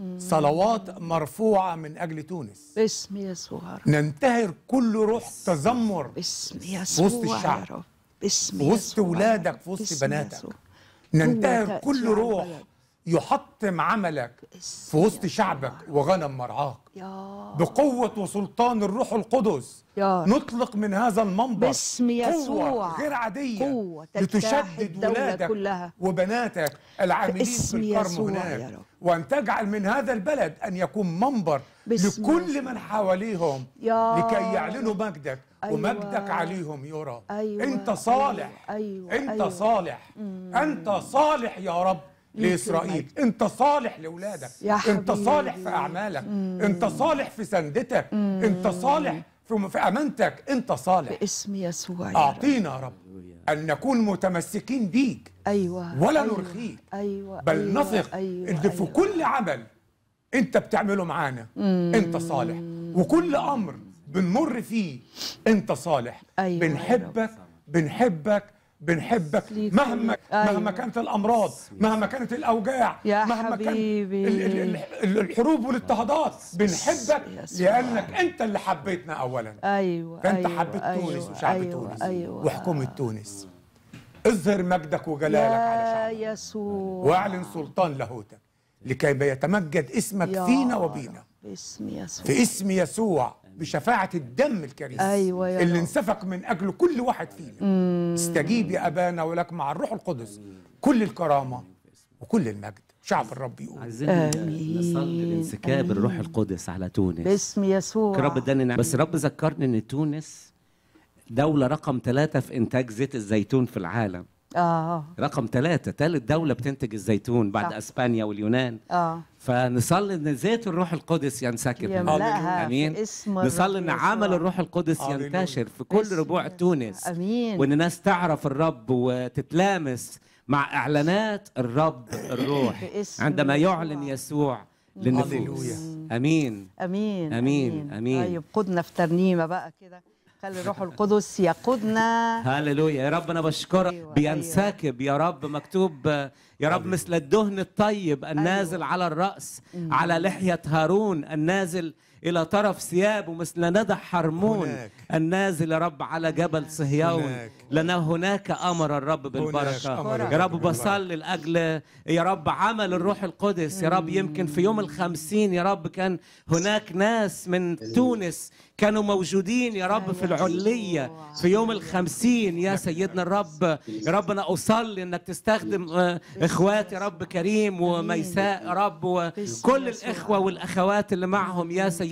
صلوات مرفوعة من أجل تونس باسم يسوع يا رب ننتهر كل روح تذمر باسم وسط يسوع الشعب. يا رب باسم في وسط يسوع يا ولادك رب. في وسط باسم بناتك يسوع. ننتهر قوة كل تأتي على روح البلد. يحطم عملك باسم في وسط يسوع. شعبك وغنم مرعاك يا بقوة وسلطان الروح القدس يا رب. نطلق من هذا المنبر باسم يسوع. قوة غير عادية قوة تجتاح لتشدد الدولة ولادك كلها. وبناتك العاملين في باسم الكرم يسوع هناك يا رب. وأن تجعل من هذا البلد أن يكون منبر باسم لكل يسوع. من حواليهم يا لكي رب. يعلنوا مجدك أيوة. ومجدك عليهم يرى أيوة، أنت صالح أيوة، أنت أيوة. صالح أنت صالح يا رب ليك لإسرائيل المجد. أنت صالح لأولادك يا أنت صالح حبيبي. في أعمالك أنت صالح في سندتك أنت صالح في في أمانتك أنت صالح باسم يسوع يا رب أعطينا يا رب أن نكون متمسكين بيك ايوه ولا أيوة. نرخيك ايوه بل أيوة. نثق أيوة. ان في أيوة. كل عمل انت بتعمله معانا انت صالح وكل امر بنمر فيه انت صالح أيوة يا بنحبك بنحبك بنحبك ليك مهما أيوة. مهما كانت الامراض مهما كانت الاوجاع يا مهما حبيبي. كان ال- ال- ال- الحروب والاضطهادات بنحبك يسوع. لانك انت اللي حبيتنا اولا ايوه فانت أيوة. حبيت أيوة. تونس وشعب أيوة. تونس أيوة. وحكومه تونس اظهر مجدك وجلالك على يا شعبك يسوع واعلن سلطان لاهوتك لكي يتمجد اسمك يا فينا رب. وبينا باسم يسوع في اسم يسوع بشفاعة الدم الكريم أيوة يا اللي رب. انسفك من أجل كل واحد فينا استجيب يا أبانا ولك مع الروح القدس كل الكرامة وكل المجد شعب الرب يقول عايزين آمين. نصلي لانسكاب الروح القدس على تونس باسم يسوع رب اداني نعمة. بس رب ذكرني ان تونس دولة رقم ثلاثة في إنتاج زيت الزيتون في العالم اه رقم ثلاثة ثالث دولة بتنتج الزيتون بعد صح. أسبانيا واليونان اه فنصلي ان زيت الروح القدس ينسكب هنا. يملأها امين في اسم نصلي الرب ان عمل يسوع. الروح القدس هللويا. ينتشر في كل باسم ربوع يسوع. تونس امين وان الناس تعرف الرب وتتلامس مع اعلانات الرب الروح باسم عندما يسوع. يعلن يسوع للنفوس هللويا. امين امين أمين، أمين. طيب قدنا في ترنيمه بقى كده خلي الروح القدس يقودنا هللويا يا رب انا بشكرك أيوة، بينسكب يا رب مكتوب آه، يا رب مثل الدهن الطيب النازل أيوة. على الراس على لحيه هارون النازل الى طرف ثيابه مثل ندى حرمون هناك. النازل يا رب على جبل صهيون هناك. لنا هناك امر الرب بالبركه أمر يا الرب رب بالبركة. بصلي لاجل يا رب عمل الروح القدس يا رب يمكن في يوم الخمسين يا رب كان هناك ناس من تونس كانوا موجودين يا رب في العلية في يوم الخمسين يا سيدنا الرب يا رب أنا أصلي أنك تستخدم آه، إخواتي يا رب كريم وميساء يا رب وكل الإخوة والأخوات اللي معهم يا سيدنا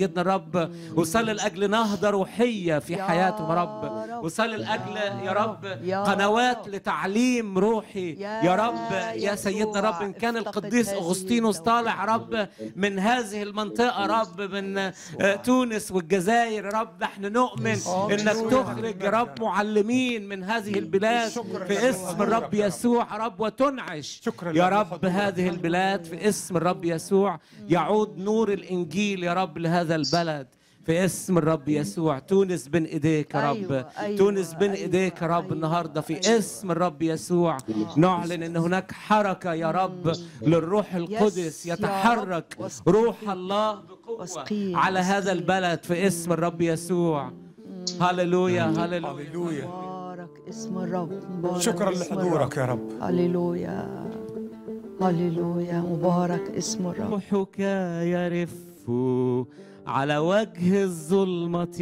سيدنا الرب وصلي لاجل نهضه روحيه في يا حياتهم يا رب رب. وصلي لاجل يا رب يا قنوات رب. لتعليم روحي يا يا رب يا سيدنا يسوع، رب ان كان افتقد القديس هذه اغسطينوس الدولة. طالع رب من هذه المنطقه رب من آه، تونس والجزائر يا رب نحن نؤمن انك تخرج يا رب معلمين من هذه البلاد شكراً في لك اسم وحضورك الرب يا رب. يسوع يا رب وتنعش شكراً يا لك رب وحضورك. هذه البلاد في اسم الرب يسوع يعود نور الانجيل يا رب لهذا البلد في اسم الرب يسوع تونس بين ايديك يا رب أيوة، أيوة، تونس بين أيوة، ايديك يا رب أيوة، النهارده في أيوة. اسم الرب يسوع نعلن ان هناك حركه يا رب للروح القدس يا يتحرك رب، واثقين روح فيك. الله بقوه واثقين، على هذا واثقين. البلد في اسم الرب يسوع هللويا هللويا هللويا مبارك اسم الرب مبارك شكرا اسم لحضورك يا رب الرب. هللويا هللويا مبارك اسم الرب روحك يرف على وجه الظلمة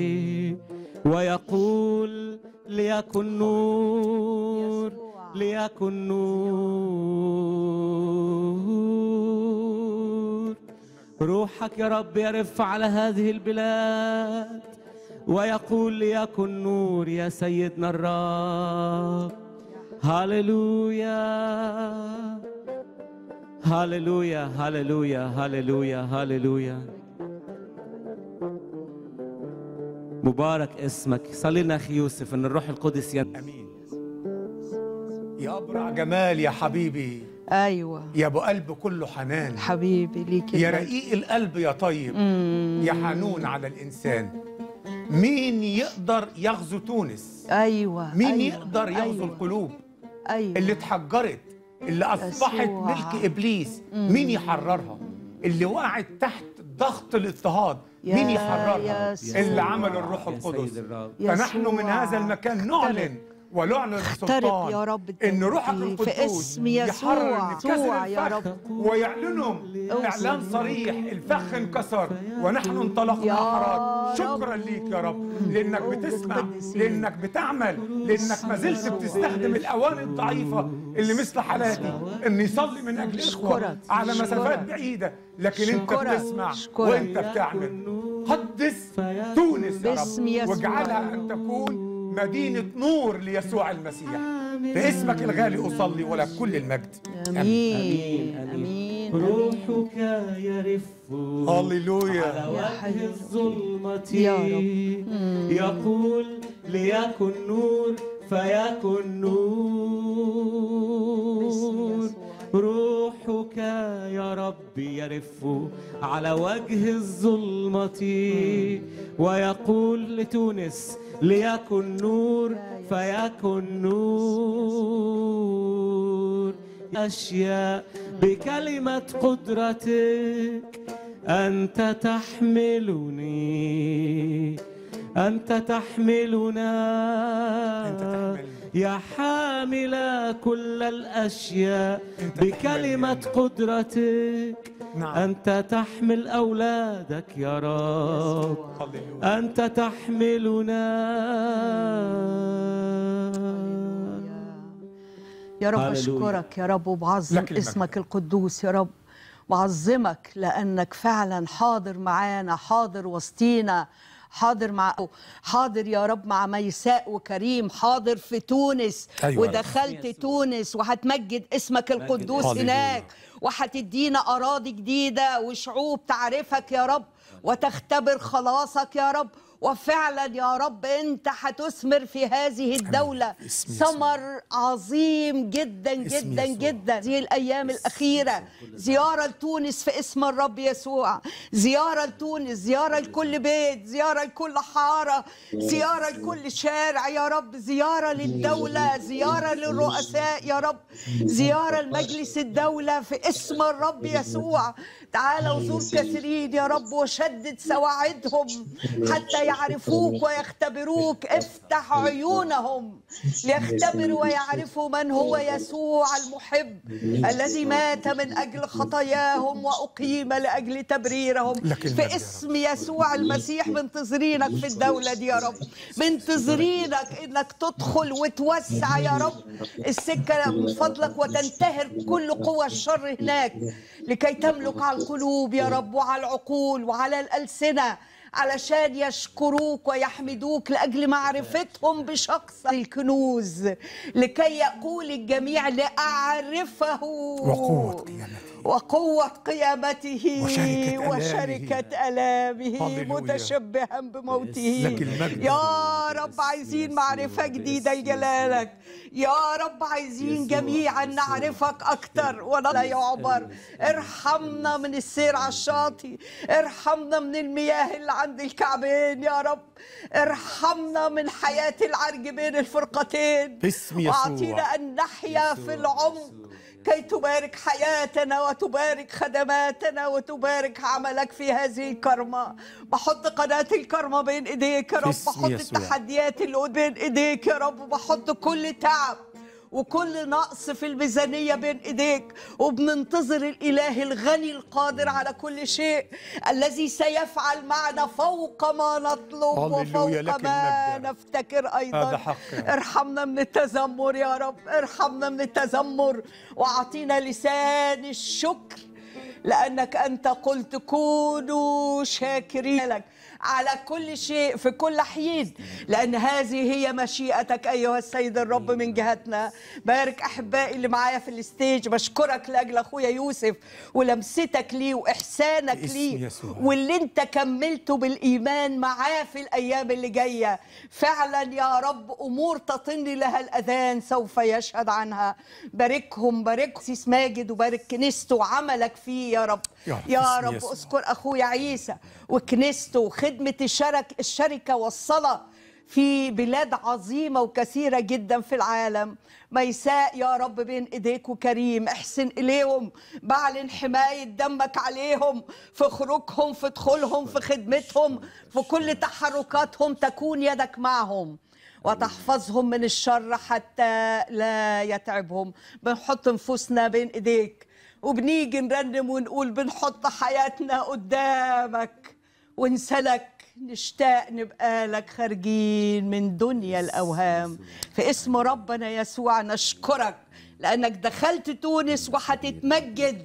ويقول ليكن نور ليكن نور روحك يا رب يرف على هذه البلاد ويقول ليكن نور يا سيدنا الرب هللويا هللويا هللويا هللويا هللويا مبارك اسمك صلي لنا اخي يوسف ان الروح القدس ين... امين يا ابرع جمال يا حبيبي ايوه يا ابو قلب كله حنان حبيبي ليك يا المجد. رقيق القلب يا طيب يا حنون على الانسان مين يقدر يغزو تونس ايوه مين أيوة. يقدر يغزو أيوة. القلوب ايوه اللي اتحجرت اللي اصبحت يسوع. ملك ابليس مين يحررها اللي وقعت تحت ضغط الاضطهاد يا مين يحررها يسوع. اللي عمل الروح يا سيد القدس الرب فنحن من يسوع. هذا المكان نعلن ولعلن اخترق السلطان يا رب ان روحك التوفيق القدوس في اسم يسوع. يحرر يسوع كسر يا الفخ رب. ويعلنهم اعلان صريح الفخ انكسر ونحن انطلقنا يا احرار رب. شكرا ليك يا رب لانك أوجد بتسمع قديسين. لانك بتعمل لانك ما زلت بتستخدم الاواني الضعيفه اللي مثل حالاتي ان يصلي من اجل اخوه أشكرك. على مسافات أشكرك. بعيده لكن انت أشكرك. بتسمع أشكرك. وانت بتعمل قدس تونس يا باسم رب يسوع. واجعلها ان تكون مدينة نور ليسوع المسيح في اسمك الغالي أصلي ولك كل المجد امين آمين. امين روحك يرف هللويا على يا وجه حي. الظلمة يا رب. يقول ليكن نور فيكن نور روحك يا رب يرف على وجه الظلمة ويقول لتونس ليكن نور فيكن نور أشياء بكلمة قدرتك أنت تحملني أنت تحملنا أنت تحملني. يا حامل كل الأشياء أنت بكلمة تحملني. قدرتك نعم. أنت تحمل أولادك يا رب هللويا أنت تحملنا يا رب هللويا. اشكرك يا رب وبعظم لك المجد. اسمك القدوس يا رب بعظمك لانك فعلا حاضر معانا حاضر وسطينا حاضر مع حاضر يا رب مع ميساء وكريم حاضر في تونس أيوة. ودخلت تونس وهتمجد اسمك القدوس هللويا. هناك وهتدينا اراضي جديده وشعوب تعرفك يا رب وتختبر خلاصك يا رب وفعلا يا رب انت هتثمر في هذه الدوله باسم يسوع. ثمر عظيم جدا اسم جدا يسوع. جدا هذه الايام الاخيره زياره لتونس في اسم الرب يسوع زياره لتونس زياره لكل بيت زياره لكل حاره زياره لكل شارع يا رب زياره للدوله زياره للرؤساء يا رب زياره لمجلس الدوله في اسم الرب يسوع تعال وزور كثيرين يا رب وشدد سواعدهم حتى ليعرفوك ويختبروك افتح عيونهم ليختبروا ويعرفوا من هو يسوع المحب الذي مات من أجل خطاياهم وأقيم لأجل تبريرهم لك المجد في يا رب. اسم يسوع المسيح منتظرينك في الدولة دي يا رب منتظرينك إنك تدخل وتوسع يا رب السكة من فضلك وتنتهر كل قوى الشر هناك لكي تملك على القلوب يا رب وعلى العقول وعلى الألسنة علشان يشكروك ويحمدوك لأجل معرفتهم بشخص الكنوز لكي يقول الجميع لأعرفه وقوة قيامته وقوة قيامته وشركة آلامه. وشركة آلامه هللويا. متشبها بموته لك المجد. يا رب عايزين معرفة جديدة لجلالك يا رب عايزين جميعا نعرفك أكتر ولا يعبر ارحمنا من السير على الشاطئ ارحمنا من المياه اللي عند الكعبين يا رب ارحمنا من حياة العرج بين الفرقتين باسم يسوع. واعطينا أن نحيا في العمق كي تبارك حياتنا وتبارك خدماتنا وتبارك عملك في هذه الكرمة بحط قناة الكرمة بين ايديك يا رب باسم بحط يسوع. التحديات اللي بين ايديك يا رب وبحط كل تعب وكل نقص في الميزانية بين إيديك وبننتظر الإله الغني القادر على كل شيء الذي سيفعل معنا فوق ما نطلب هللويا، وفوق لك ما المجد. نفتكر أيضا هذا حق يا رب. ارحمنا من التذمر يا رب ارحمنا من التذمر واعطينا لسان الشكر لانك انت قلت كونوا شاكرين لك على كل شيء في كل حين لان هذه هي مشيئتك ايها السيد الرب من جهتنا بارك احبائي اللي معايا في الستيج بشكرك لاجل اخويا يوسف ولمستك ليه واحسانك باسم ليه يسوع. واللي انت كملته بالايمان معاه في الايام اللي جايه فعلا يا رب امور تطن لها الاذان سوف يشهد عنها باركهم بارك سيس ماجد وبارك كنيسته وعملك فيه يا رب يا رب، يا باسم رب يسوع. اذكر اخويا عيسى وكنيسته وخدمه الشرك الشركه والصلاه في بلاد عظيمة وكثيرة جدا في العالم ميساء يا رب بين ايديك وكريم احسن اليهم بعلن حماية دمك عليهم في خروجهم في دخولهم في خدمتهم في كل تحركاتهم تكون يدك معهم وتحفظهم من الشر حتى لا يتعبهم بنحط نفوسنا بين ايديك وبنيجي نرنم ونقول بنحط حياتنا قدامك ونسلك نشتاق نبقى لك خارجين من دنيا الأوهام في اسم ربنا يسوع نشكرك لأنك دخلت تونس وهتتمجد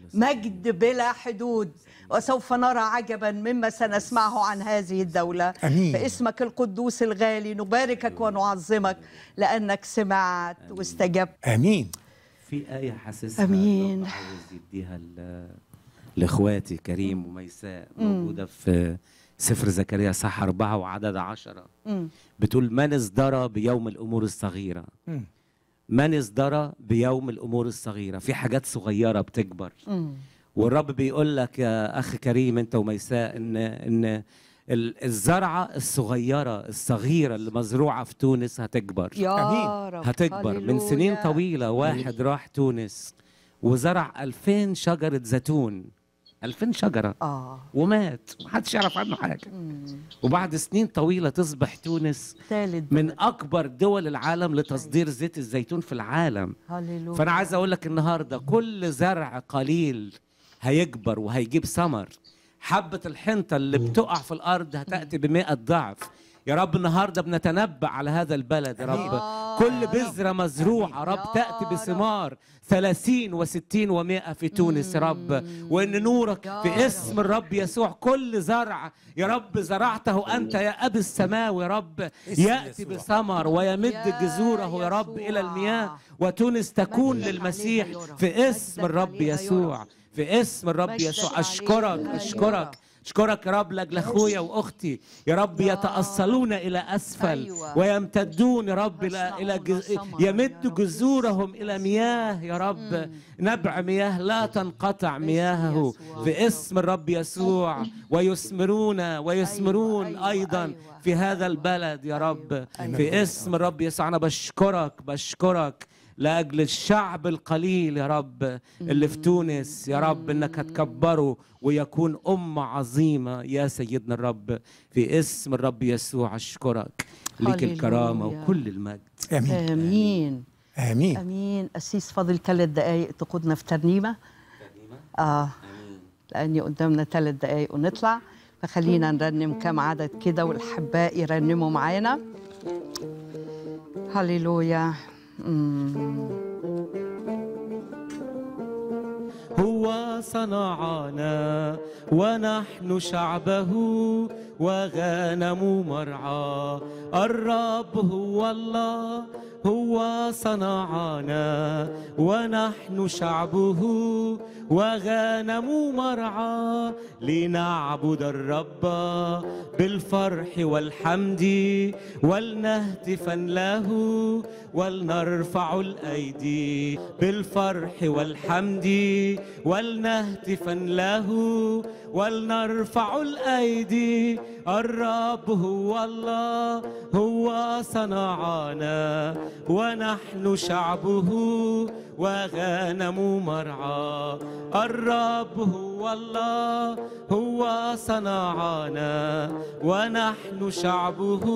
مجد بلا حدود وسوف نرى عجبا مما سنسمعه عن هذه الدولة أمين. باسمك القدوس الغالي نباركك ونعظمك لأنك سمعت واستجبت امين في آية حاسسها أمين. الرب عاوز يديها ل- لإخواتي كريم وميساء موجودة في سفر زكريا صح أربعة وعدد عشرة مم. بتقول من ازدرى بيوم الأمور الصغيرة مم. من ازدرى بيوم الأمور الصغيرة في حاجات صغيرة بتكبر مم. والرب بيقول لك يا أخ كريم أنت وميساء إن إن ال- الزرعة الصغيرة الصغيرة اللي مزروعة في تونس هتكبر يا أمين. رب هتكبر من سنين هللويا. طويلة واحد راح تونس وزرع ألفين شجرة زيتون ألفين شجرة آه ومات محدش يعرف عنه حاجة وبعد سنين طويلة تصبح تونس ثالث من أكبر دول العالم لتصدير زيت الزيتون في العالم هللويا فأنا عايز أقول لك النهاردة كل زرع قليل هيكبر وهيجيب ثمر حبة الحنطة اللي بتقع في الأرض هتأتي بمئة ضعف يا رب النهارده بنتنبأ على هذا البلد يا رب كل بذرة مزروعة يا رب تأتي بثمار ثلاثين وستين ومائة في تونس يا رب وإن نورك في اسم الرب يسوع كل زرع يا رب زرعته أنت يا أبي السماوي يا رب يأتي يسوع. بثمر ويمد يا جذوره يا رب يسوع. إلى المياه وتونس تكون مجدك للمسيح عليها يرى. في اسم مجدك الرب عليها يسوع يرى. في اسم الرب مجدك يسوع عليها أشكرك يرى. أشكرك أشكرك يا رب لأجل أخويا وأختي يا رب يا يتأصلون إلى أسفل أيوة. ويمتدون يا رب إلى إلى يصنعون جز... ثمرا يا يمد رب. جذورهم إلى مياه يا رب نبع مياه لا تنقطع مياهه يسوع. في اسم الرب يسوع ويثمرون ويثمرون أيوة، أيضا أيوة. في هذا البلد يا رب أيوة. في اسم الرب يسوع أنا بشكرك بشكرك لاجل الشعب القليل يا رب اللي في تونس يا رب انك هتكبره ويكون امه عظيمه يا سيدنا الرب في اسم الرب يسوع اشكرك ليك هللويا. الكرامه وكل المجد امين امين امين امين قسيس فاضل ثلاث دقائق تقودنا في ترنيمه اه لاني قدامنا ثلاث دقائق ونطلع فخلينا نرنم كام عدد كده والاحباء يرنموا معانا هللويا مم. هو صنعنا ونحن شعبه وغنم مرعى الرب هو الله هو صنعنا ونحن شعبه وغنم مرعى لنعبد الرب بالفرح والحمد ولنهتفا له ولنرفع الأيدي بالفرح والحمد ولنهتفا له ولنرفع الأيدي الرب هو الله هو صنعنا ونحن شعبه وغنم مرعى الرب هو الله هو صنعنا ونحن شعبه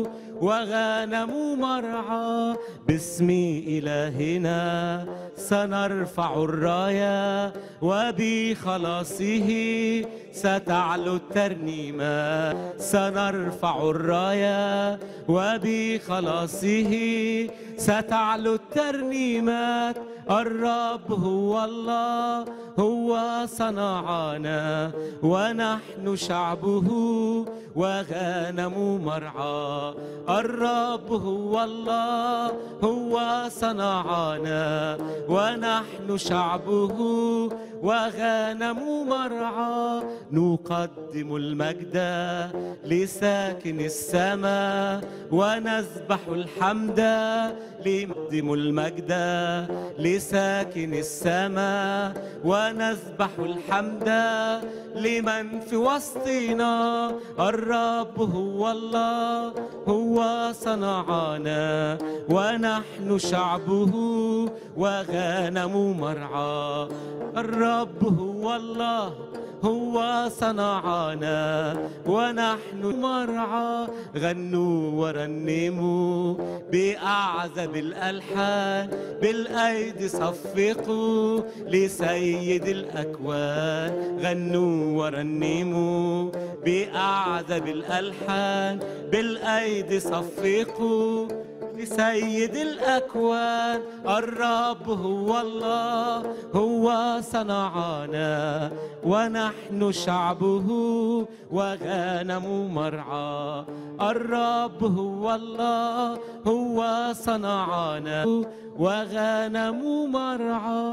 وغنم مرعى باسم إلهنا سنرفع الراية وبخلاصه ستعلو الترنيمة سنرفع الراية وبخلاصه ستعلو الترنيمات الرب هو الله هو صنعنا ونحن شعبه وغنم مرعى الرب هو الله هو صنعنا ونحن شعبه وغنم مرعى نقدم المجد لساكن السماء ونذبح الحمد نقدم المجد لساكن السماء ونذبح الحمد لمن في وسطنا الرب هو الله هو صنعنا ونحن شعبه وغنم مرعى الرب هو الله هو صنعنا ونحن مرعى غنوا ورنموا بأعذب الألحان بالأيدي صفقوا لسيد الأكوان غنوا ورنموا بأعذب الألحان بالأيدي صفقوا لسيد الأكوان الرب هو الله هو صنعنا ونحن شعبه وغنم مرعى الرب هو الله هو صنعنا وغنم مرعى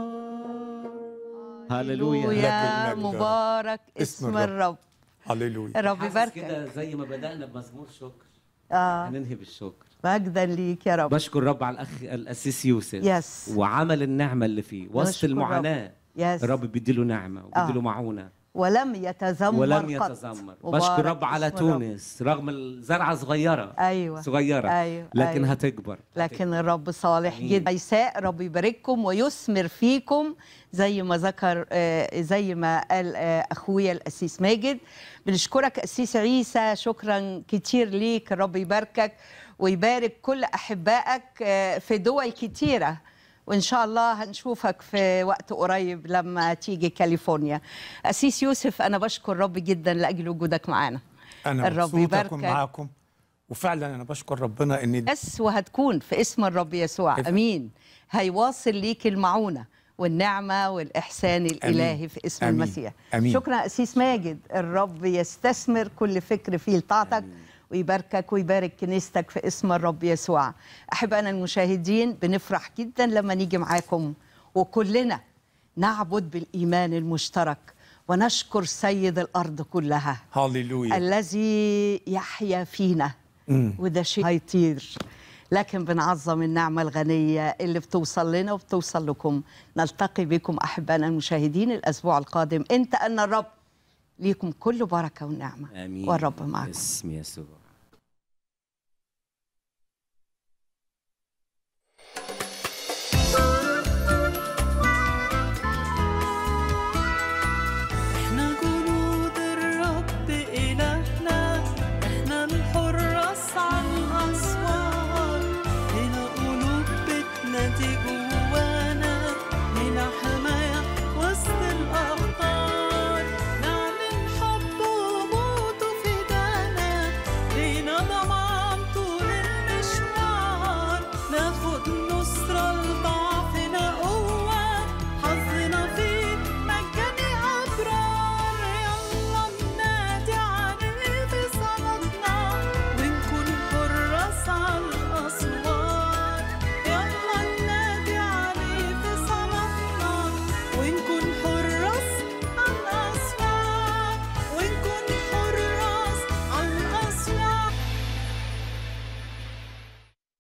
هللويا هللويا لك المجد. مبارك اسم اسم الرب. الرب هللويا الرب حاسس يباركك كده زي ما بدأنا بمزمور شكر اه هننهي بالشكر مجدا ليك يا رب بشكر الرب على الاخ الاسيس يوسف يس. وعمل النعمه اللي فيه وسط نشكر المعاناه يس الرب بيديله نعمه وبيديله آه. معونه ولم يتذمر ولم قط. يتذمر مبارك بشكر الرب على اسم الرب. تونس رغم الزرعه صغيره ايوه صغيره ايوه لكن أيوة. هتكبر لكن الرب صالح آمين. جدا عيساء رب يبارككم ويثمر فيكم زي ما ذكر آه، زي ما قال آه، اخويا الاسيس ماجد بنشكرك اسيس عيسى شكرا كتير ليك الرب يباركك ويبارك كل احبائك آه، في دول كتيره وان شاء الله هنشوفك في وقت قريب لما تيجي كاليفورنيا اسيس يوسف انا بشكر الرب جدا لاجل وجودك معانا انا الرب مبسوط اكون يباركك. معاكم وفعلا انا بشكر ربنا ان بس وهتكون في اسم الرب يسوع إف- امين هيواصل ليك المعونه والنعمه والاحسان الالهي في اسم أمين. المسيح أمين. شكرا اسيس ماجد الرب يستثمر كل فكر فيه لطاعتك ويباركك ويبارك كنيستك في اسم الرب يسوع احبائنا المشاهدين بنفرح جدا لما نيجي معاكم وكلنا نعبد بالايمان المشترك ونشكر سيد الارض كلها هللويا الذي يحيا فينا مم. وده شيء هيطير لكن بنعظم النعمة الغنية اللي بتوصل لنا وبتوصل لكم نلتقي بكم أحبائنا المشاهدين الأسبوع القادم أنت أن الرب ليكم كل بركة ونعمة امين والرب معكم باسم يسوع